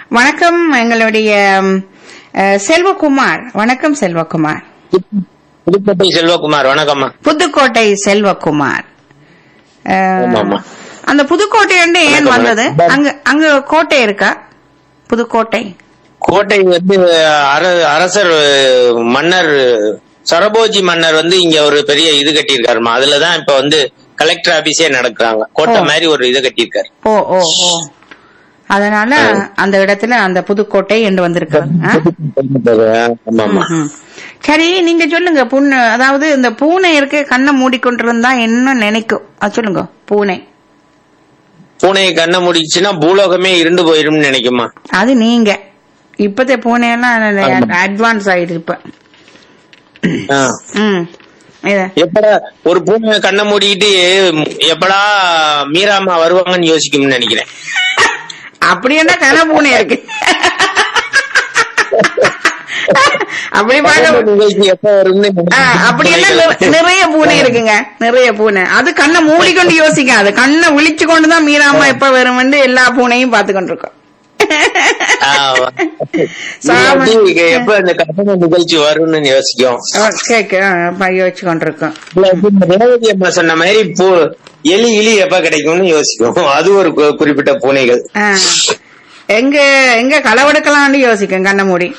வணக்கம் எங்களுடைய ம், அஹ், செல்வகுமார் வணக்கம் செல்வகுமார் புதுக்கோட்டை செல்வகுமார் வணக்கம்மா புதுக்கோட்டை செல்வகுமார் அஹ், ஆமாம்மா. அந்த புதுக்கோட்டை வந்து ஏன் வணக்கம், வந்தது வணக்கம். அங்க அங்க கோட்டை இருக்கா புதுக்கோட்டை கோட்டை வந்து அர- அரசர் மன்னர் சரபோஜி மன்னர் வந்து இங்க ஒரு பெரிய இது கட்டியிருக்காருமா அதுலதான் இப்ப வந்து கலெக்டர் ஆபீஸே நடக்குறாங்க கோட்டை ஓ. மாதிரி ஒரு இது கட்டியிருக்காரு ஓ ஓ ஓ அதனால அந்த இடத்துல அந்த புதுக்கோட்டை என்று வந்திருக்கு ஆ? ஆமா ஆமா ம்ஹும். சரி நீங்க சொல்லுங்க புண்ணு அதாவது இந்த பூனை இருக்கு கண்ணை மூடிக்கொண்டிருந்தா என்ன நினைக்கும் அது சொல்லுங்க பூனை பூனையை கண்ணை முடிச்சுன்னா பூலோகமே இருண்டு போயிரும்னு நினைக்குமா அது நீங்க இப்பத்த பூனையெல்லாம் அட்வான்ஸ் ஆயிடுது இப்ப ஆ. ம் இத. எப்படா ஒரு பூனை கண்ணை மூடிக்கிட்டு எப்படா மீராமா வருவாங்கன்னு யோசிக்கும்னு நினைக்கிறேன் அப்படி என்ன கன பூனை இருக்கு அப்படி பார்க்க நிகழ்ச்சி எப்ப வரும்னு ஆ, அப்படியெல்லாம் நிற- நிறைய பூனை இருக்குங்க நிறைய பூனை அது கண்ணை மூடிக்கொண்டு யோசிக்காது கண்ணை விழிச்சு கொண்டுதான் மீறாம எப்ப வரும்னு எல்லா பூனையும் பார்த்து கொண்டிருக்கோம் ஆமா. சாம- நீ வந்து எப்ப இந்த கற்பனை நிகழ்ச்சி வரும்னு யோசிக்கும் கேட்க யோசிச்சு கொண்டிருக்கோம் இல்ல, இப்ப இந்த ரேவதி அம்மா சொன்ன மாதிரி பூ எலி இலி எப்ப கிடைக்கும்னு யோசிக்கும் அது ஒரு கு- குறிப்பிட்ட பூனைகள் ஆ. எங்க எங்க களவெடுக்கலாம்னு யோசிக்கும் கண்ணை மூடி